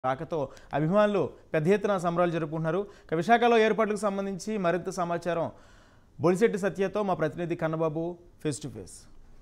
రాకతో అభిమానులు పెద్ద ఎత్తున సంబరాలు జరుపుకుంటున్నారు ఇక విశాఖలో ఏర్పాట్లకు సంబంధించి మరింత సమాచారం బొలిశెట్టి సత్యతో మా ప్రతినిధి Kannababu face to face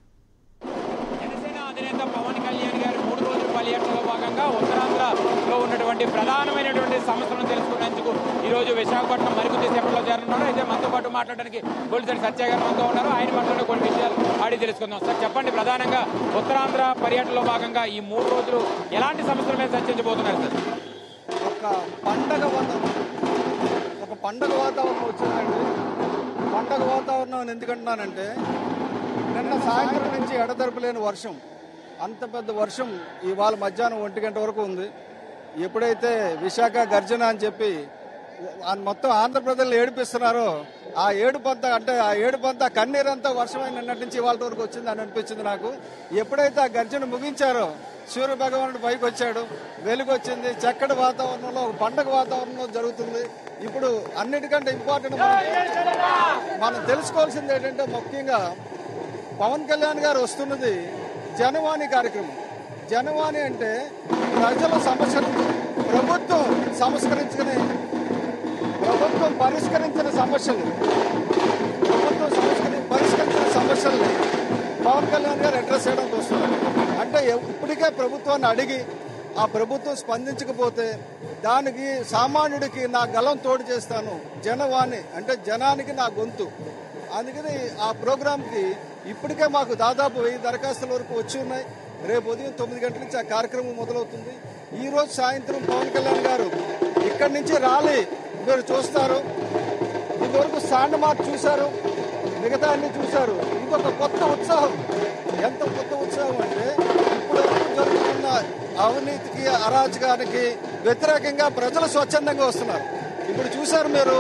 Janasena అధినేత పవన్ కళ్యాణ్ గారు మూడు రోజుల పర్యటనలో భాగంగా ఉత్తరాంధ్రలో ఉన్నటువంటి ప్రధానమైనటువంటి సమస్యలను తెలుసుకునేందుకు ఈ రోజు విశాఖపట్నం మరికొద్ది సేపట్లో చేరనున్నారు అయితే మనతో పాటు మాట్లాడడానికి గోల్సెట్టి సత్య గారు మనతో ఉన్నారు ఆయన మాట్లాడే కొన్ని విషయాలు అడిగి తెలుసుకుందాం సార్ చెప్పండి ప్రధానంగా ఉత్తరాంధ్ర పర్యటనలో భాగంగా ఈ మూడు రోజులు ఎలాంటి సమస్యల మీద చర్చించబోతున్నారు సార్ ఒక పండగ వాతావరణం ఒక పండగ వాతావరణం వచ్చిందండి పండగ వాతావరణం అని ఎందుకంటున్నానంటే నిన్న సాయంత్రం నుంచి ఎడతెరపు లేని వర్షం అంత పెద్ద వర్షం ఇవాళ మధ్యాహ్నం ఒంటి గంట వరకు ఉంది ఎప్పుడైతే విశాఖ గర్జన అని చెప్పి ఆ మొత్తం ఆంధ్రప్రదేశ్లో ఏడిపిస్తున్నారో ఆ ఏడుపంతా అంటే ఆ ఏడుపంతా కన్నీరంతా వర్షమైన నిన్నటి నుంచి ఇవాళ వరకు వచ్చింది అని అనిపించింది నాకు ఎప్పుడైతే ఆ గర్జన ముగించారో సూర్య భగవానుడు పైకి వచ్చాడు వెలుగు వచ్చింది చక్కటి వాతావరణంలో ఒక పండగ వాతావరణంలో జరుగుతుంది ఇప్పుడు అన్నిటికంటే ఇంపార్టెంట్ మనం- మనం తెలుసుకోవాల్సింది ఏంటంటే ముఖ్యంగా పవన్ కళ్యాణ్ గారు వస్తున్నది జనవాణి కార్యక్రమం జనవాణి అంటే ప్రజల సమస్యలు ప్రభుత్వం సంస్కరించుకుని ప్రభుత్వం పరిష్కరించిన సమస్యలు ప్రభుత్వం సంస్కరి పరిష్కరించిన సమస్యల్ని పవన్ కళ్యాణ్ గారు అడ్రస్ చేయడానికి వస్తున్నారు అంటే ఎవ్- ఇప్పటికే ప్రభుత్వాన్ని అడిగి ఆ ప్రభుత్వం స్పందించకపోతే దానికి సామాన్యుడికి నా గలం తోడు చేస్తాను జనవాణి అంటే జనానికి నా గొంతు అందుకని ఆ ప్రోగ్రాంకి ఇప్పటికే మాకు దాదాపు వెయ్యి దరఖాస్తుల వరకు వచ్చి ఉన్నాయి రేపు ఉదయం తొమ్మిది గంటల నుంచి ఆ కార్యక్రమం మొదలవుతుంది ఈ రోజు సాయంత్రం పవన్ కళ్యాణ్ గారు ఇక్కడి నుంచి ర్యాలీ మీరు చూస్తారు ఇదివరకు స్టాండ్ మార్క్ చూశారు మిగతా అన్ని చూశారు ఇదొక కొత్త ఉత్సాహం ఎంత కొత్త ఉత్సాహం అంటే ఇప్పుడు వరకు జరుగుతున్న అవినీతికి అరాచకానికి వ్యతిరేకంగా ప్రజలు స్వచ్ఛందంగా వస్తున్నారు ఇప్పుడు చూశారు మీరు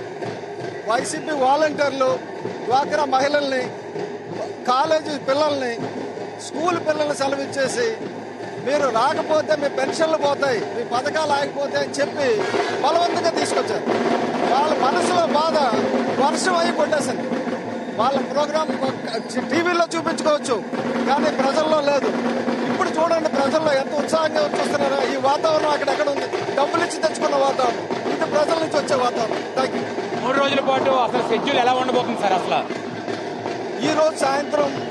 వైసీపీ వాలంటీర్లు డ్వాక్రా మహిళల్ని కాలేజీ పిల్లల్ని స్కూల్ పిల్లల్ని సెలవిచ్చేసి మీరు రాకపోతే మీ పెన్షన్లు పోతాయి మీ పథకాలు ఆగిపోతాయి అని చెప్పి బలవంతంగా తీసుకొచ్చారు వాళ్ళ మనసులో బాధ వర్షం అయి కొట్టేసింది వాళ్ళ ప్రోగ్రామ్ టీవీలో చూపించుకోవచ్చు కానీ ప్రజల్లో లేదు ఇప్పుడు చూడండి ప్రజల్లో ఎంత ఉత్సాహంగా చూస్తున్నారో ఈ వాతావరణం అక్కడెక్కడ ఉంది డబ్బులు ఇచ్చి తెచ్చుకున్న వాతావరణం ఇది ప్రజల నుంచి వచ్చే వాతావరణం థ్యాంక్ యూ మూడు రోజుల పాటు అసలు షెడ్యూల్ ఎలా ఉండబోతుంది సార్ అసలు ఈ రోజు సాయంత్రం